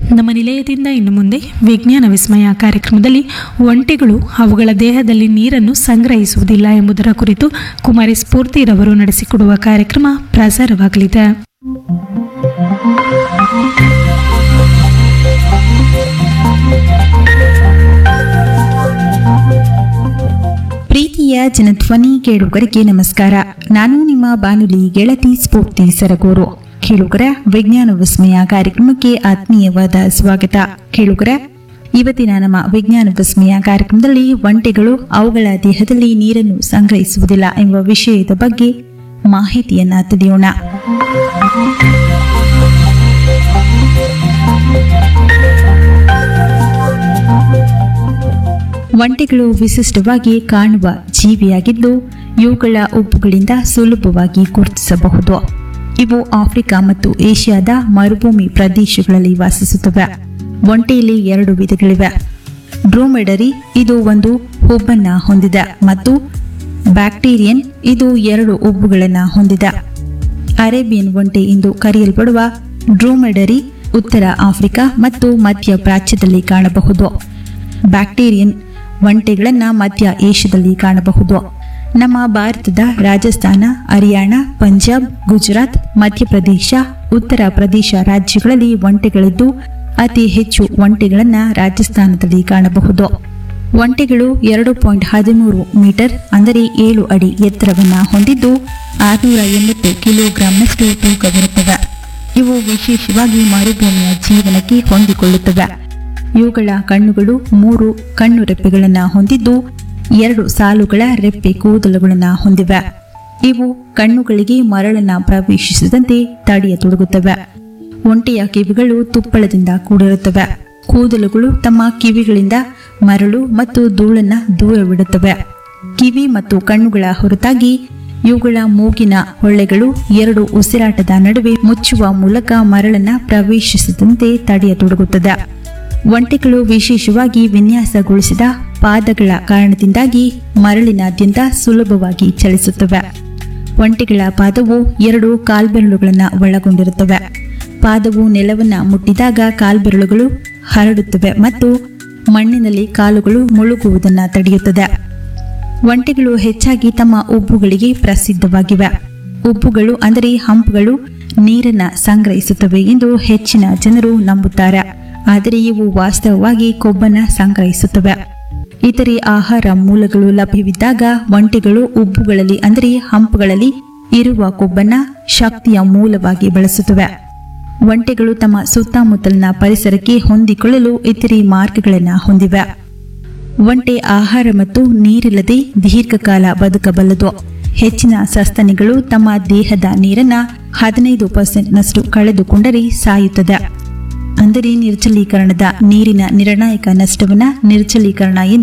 ನಮ್ಮ ನಿಲಯದಿಂದ ಇನ್ನು ಮುಂದೆ ವಿಜ್ಞಾನ ವಿಸ್ಮಯ ಕಾರ್ಯಕ್ರಮದಲ್ಲಿ ಒಂಟೆಗಳು ಅವುಗಳ ದೇಹದಲ್ಲಿ ನೀರನ್ನು ಸಂಗ್ರಹಿಸುವುದಿಲ್ಲ ಎಂಬುದರ ಕುರಿತು ಕುಮಾರಿ ಸ್ಫೂರ್ತಿರವರು ನಡೆಸಿಕೊಡುವ ಕಾರ್ಯಕ್ರಮ ಪ್ರಸಾರವಾಗಲಿದೆ ಪ್ರೀತಿಯ ಜನಧ್ವನಿ ಕೇಳುಗರಿಗೆ ನಮಸ್ಕಾರ ನಾನು ನಿಮ್ಮ ಬಾನುಲಿ ಗೆಳತಿ ಸ್ಫೂರ್ತಿ ಸರಗೂರು ಕೇಳುಗರ ವಿಜ್ಞಾನ ವಿಸ್ಮಯ ಕಾರ್ಯಕ್ರಮಕ್ಕೆ ಆತ್ಮೀಯವಾದ ಸ್ವಾಗತ ಕೇಳುಗರ ಇವತ್ತಿನ ನಮ್ಮ ವಿಜ್ಞಾನ ವಿಸ್ಮಯ ಕಾರ್ಯಕ್ರಮದಲ್ಲಿ ಒಂಟೆಗಳು ಅವುಗಳ ದೇಹದಲ್ಲಿ ನೀರನ್ನು ಸಂಗ್ರಹಿಸುವುದಿಲ್ಲ ಎಂಬ ವಿಷಯದ ಬಗ್ಗೆ ಮಾಹಿತಿಯನ್ನ ತಿಳಿಯೋಣ ಒಂಟೆಗಳು ವಿಶಿಷ್ಟವಾಗಿ ಕಾಣುವ ಜೀವಿಯಾಗಿದ್ದು ಇವುಗಳ ಉಬ್ಬುಗಳಿಂದ ಸುಲಭವಾಗಿ ಗುರುತಿಸಬಹುದು ಇವು ಆಫ್ರಿಕಾ ಮತ್ತು ಏಷ್ಯಾದ ಮರುಭೂಮಿ ಪ್ರದೇಶಗಳಲ್ಲಿ ವಾಸಿಸುತ್ತವೆ ಒಂಟೆಯಲ್ಲಿ ಎರಡು ವಿಧಗಳಿವೆ ಡ್ರೋಮೆಡರಿ ಇದು ಒಂದು ಹುಬ್ಬನ್ನ ಹೊಂದಿದೆ ಮತ್ತು ಬ್ಯಾಕ್ಟೀರಿಯನ್ ಇದು ಎರಡು ಉಬ್ಬುಗಳನ್ನು ಹೊಂದಿದೆ ಅರೇಬಿಯನ್ ಒಂಟೆ ಎಂದು ಕರೆಯಲ್ಪಡುವ ಡ್ರೋಮೆಡರಿ ಉತ್ತರ ಆಫ್ರಿಕಾ ಮತ್ತು ಮಧ್ಯ ಪ್ರಾಚ್ಯದಲ್ಲಿ ಕಾಣಬಹುದು ಬ್ಯಾಕ್ಟೀರಿಯನ್ ಒಂಟೆಗಳನ್ನು ಮಧ್ಯ ಏಷ್ಯಾದಲ್ಲಿ ಕಾಣಬಹುದು ನಮ್ಮ ಭಾರತದ ರಾಜಸ್ಥಾನ ಹರಿಯಾಣ ಪಂಜಾಬ್ ಗುಜರಾತ್ ಮಧ್ಯಪ್ರದೇಶ ಉತ್ತರ ಪ್ರದೇಶ ರಾಜ್ಯಗಳಲ್ಲಿ ಒಂಟೆಗಳಿದ್ದು ಅತಿ ಹೆಚ್ಚು ಒಂಟೆಗಳನ್ನು ರಾಜಸ್ಥಾನದಲ್ಲಿ ಕಾಣಬಹುದು ಒಂಟೆಗಳು ಎರಡು ಪಾಯಿಂಟ್ ಹದಿಮೂರು ಮೀಟರ್ ಅಂದರೆ ಏಳು ಅಡಿ ಎತ್ತರವನ್ನು ಹೊಂದಿದ್ದು ಆರುನೂರ ಎಂಬತ್ತು ಕಿಲೋಗ್ರಾಂನಷ್ಟು ತೂಕವಿರುತ್ತವೆ ಇವು ವಿಶೇಷವಾಗಿ ಮರುಭೂಮಿಯ ಜೀವನಕ್ಕೆ ಹೊಂದಿಕೊಳ್ಳುತ್ತವೆ ಇವುಗಳ ಕಣ್ಣುಗಳು ಮೂರು ಕಣ್ಣು ರೆಪ್ಪೆಗಳನ್ನು ಹೊಂದಿದ್ದು ಎರಡು ಸಾಲುಗಳ ರೆಪ್ಪೆ ಕೂದಲುಗಳನ್ನು ಹೊಂದಿವೆ ಇವು ಕಣ್ಣುಗಳಿಗೆ ಮರಳನ್ನ ಪ್ರವೇಶಿಸದಂತೆ ತಡೆಯತೊಡಗುತ್ತವೆ ಒಂಟೆಯ ಕಿವಿಗಳು ತುಪ್ಪಳದಿಂದ ಕೂಡಿರುತ್ತವೆ ಕೂದಲುಗಳು ತಮ್ಮ ಕಿವಿಗಳಿಂದ ಮರಳು ಮತ್ತು ಧೂಳನ್ನ ದೂರವಿಡುತ್ತವೆ ಕಿವಿ ಮತ್ತು ಕಣ್ಣುಗಳ ಹೊರತಾಗಿ ಇವುಗಳ ಮೂಗಿನ ಹೊಳ್ಳೆಗಳು ಎರಡು ಉಸಿರಾಟದ ನಡುವೆ ಮುಚ್ಚುವ ಮೂಲಕ ಮರಳನ್ನ ಪ್ರವೇಶಿಸದಂತೆ ತಡೆಯತೊಡಗುತ್ತದೆ ಒಂಟೆಗಳು ವಿಶೇಷವಾಗಿ ವಿನ್ಯಾಸಗೊಳಿಸಿದ ಪಾದಗಳ ಕಾರಣದಿಂದಾಗಿ ಮರಳಿನಾದ್ಯಂತ ಸುಲಭವಾಗಿ ಚಲಿಸುತ್ತವೆ ಒಂಟೆಗಳ ಪಾದವು ಎರಡು ಕಾಲ್ಬೆರಳುಗಳನ್ನು ಒಳಗೊಂಡಿರುತ್ತವೆ ಪಾದವು ನೆಲವನ್ನು ಮುಟ್ಟಿದಾಗ ಕಾಲ್ಬೆರಳುಗಳು ಹರಡುತ್ತವೆ ಮತ್ತು ಮಣ್ಣಿನಲ್ಲಿ ಕಾಲುಗಳು ಮುಳುಗುವುದನ್ನು ತಡೆಯುತ್ತದೆ ಒಂಟೆಗಳು ಹೆಚ್ಚಾಗಿ ತಮ್ಮ ಉಬ್ಬುಗಳಿಗೆ ಪ್ರಸಿದ್ಧವಾಗಿವೆ ಉಬ್ಬುಗಳು ಅಂದರೆ ಹಂಪ್ಗಳು ನೀರನ್ನ ಸಂಗ್ರಹಿಸುತ್ತವೆ ಎಂದು ಹೆಚ್ಚಿನ ಜನರು ನಂಬುತ್ತಾರೆ ಆದರೆ ಇವು ವಾಸ್ತವವಾಗಿ ಕೊಬ್ಬನ್ನ ಸಂಗ್ರಹಿಸುತ್ತವೆ ಇತರೆ ಆಹಾರ ಮೂಲಗಳು ಲಭ್ಯವಿದ್ದಾಗ ಒಂಟೆಗಳು ಉಬ್ಬುಗಳಲ್ಲಿ ಅಂದರೆ ಹಂಪ್ಗಳಲ್ಲಿ ಇರುವ ಕೊಬ್ಬನ್ನ ಶಕ್ತಿಯ ಮೂಲವಾಗಿ ಬಳಸುತ್ತವೆ ಒಂಟೆಗಳು ತಮ್ಮ ಸುತ್ತಮುತ್ತಲಿನ ಪರಿಸರಕ್ಕೆ ಹೊಂದಿಕೊಳ್ಳಲು ಇತರೆ ಮಾರ್ಗಗಳನ್ನು ಹೊಂದಿವೆ ಒಂಟೆ ಆಹಾರ ಮತ್ತು ನೀರಿಲ್ಲದೆ ದೀರ್ಘಕಾಲ ಬದುಕಬಲ್ಲದು ಹೆಚ್ಚಿನ ಸಸ್ತನಿಗಳು ತಮ್ಮ ದೇಹದ ನೀರನ್ನ ಹದಿನೈದು ಪರ್ಸೆಂಟ್ನಷ್ಟು ಕಳೆದುಕೊಂಡರೆ ಸಾಯುತ್ತದೆ ಅಂದರೆ ನಿರ್ಜಲೀಕರಣದ ನೀರಿನ ನಿರ್ಣಾಯಕ ನಷ್ಟವನ್ನ ನಿರ್ಜಲೀಕರಣ ಎಂದು